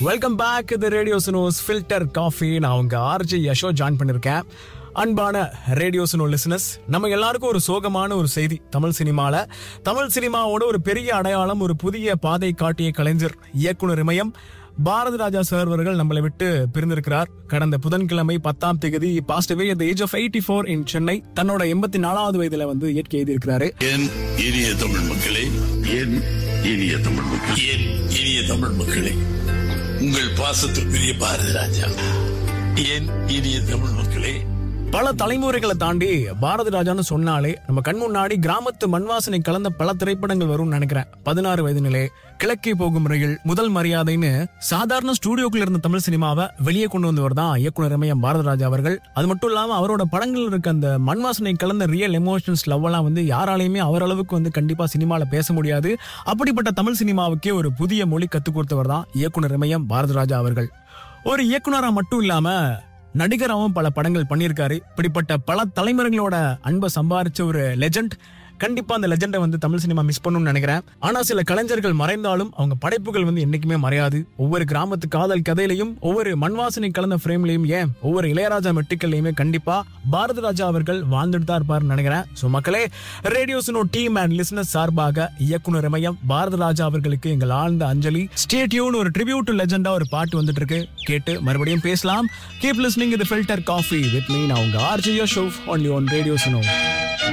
welcome back the radio சினோஸ் filter coffee நான் உங்க ஆர்ஜி யஷோ ஜாயின் பண்ணிருக்கேன் அன்பான ரேடியோ சினோ லிசனஸ் நம்ம எல்லாருக்கும் ஒரு சோகமான ஒரு செய்தி தமிழ் சினிமால தமிழ் சினிமாவோட ஒரு பெரிய அடையாளம் ஒரு புதிய பாதை காட்டிய கலைஞர் இயக்குனர் இமயம் பாரதி ராஜா சார் அவர்கள் நம்மளை விட்டு பிரிந்திருக்கிறார் கடந்த புதன்கிழமை பத்தாம் தேதி passed away at the age of eighty four in Chennai தன்னோட எண்பத்தி நாலாவது வயதுல வந்து இயற்கை எழுதியிருக்கிறாரு என் இனிய தமிழ் மக்களே என் இனிய தமிழ் மக்கள் என் இனிய தமிழ் மக்களே உங்கள் பாசத்திற்குரிய பாரதி ராஜா என் இனிய தமிழ் மக்களே பல தலைமுறைகளை தாண்டி பாரதி ராஜான்னு சொன்னாலே நம்ம கண் முன்னாடி கிராமத்து மண்வாசனை கலந்த பல திரைப்படங்கள் வரும்னு நினைக்கிறேன் பதினாறு வயது நிலை கிழக்கே போகும் ரயில் முதல் மரியாதைன்னு சாதாரண ஸ்டூடியோக்குள்ள இருந்த தமிழ் சினிமாவை வெளியே கொண்டு வந்தவர் தான் இயக்குனர் இமயம் பாரதி ராஜா அவர்கள் அது மட்டும் இல்லாம அவரோட படங்கள் இருக்க அந்த மண்வாசனை கலந்த ரியல் எமோஷன்ஸ் லவ் எல்லாம் வந்து யாராலையுமே அவர் அளவுக்கு வந்து கண்டிப்பா சினிமால பேச முடியாது அப்படிப்பட்ட தமிழ் சினிமாவுக்கே ஒரு புதிய மொழி கத்துக் கொடுத்தவர் தான் இயக்குனர் இமயம் பாரதி ராஜா அவர்கள் ஒரு இயக்குனரா மட்டும் இல்லாம நடிகராகவும் பல படங்கள் பண்ணியிருக்காரு இப்படிப்பட்ட பல தலைமுறைகளோட அன்பை சம்பாரிச்ச ஒரு லெஜண்ட் கண்டிப்பா அந்த லெஜெண்டை வந்து தமிழ் சினிமா மிஸ் பண்ணணும்னு நினைக்கிறேன் ஆனா சில கலைஞர்கள் மறைந்தாலும் அவங்க படைப்புகள் வந்து என்னைக்குமே மறையாது ஒவ்வொரு கிராமத்து காதல் கதையிலையும் ஒவ்வொரு மண்வாசனை கலந்த ஃப்ரேம்லயும் ஏன் ஒவ்வொரு இளையராஜா மெட்டுக்கள்லையுமே கண்டிப்பா பாரதி ராஜா அவர்கள் வாழ்ந்துட்டு தான் இருப்பாருன்னு நினைக்கிறேன் ஸோ மக்களே ரேடியோஸ்னோ டீம் அண்ட் லிசனஸ் சார்பாக இயக்குனர் இமயம் பாரதி ராஜா அவர்களுக்கு எங்கள் ஆழ்ந்த அஞ்சலி ஸ்டேட்யூன் ஒரு ட்ரிபியூட் லெஜெண்டா ஒரு பாட்டு வந்துட்டு இருக்கு கேட்டு மறுபடியும் பேசலாம் கீப் லிஸ்னிங் இது ஃபில்டர் காஃபி வித் மீ நான் உங்க ஆர்ஜியோ ஷோ ஒன்லி ஒன் ரேடியோஸ்னோ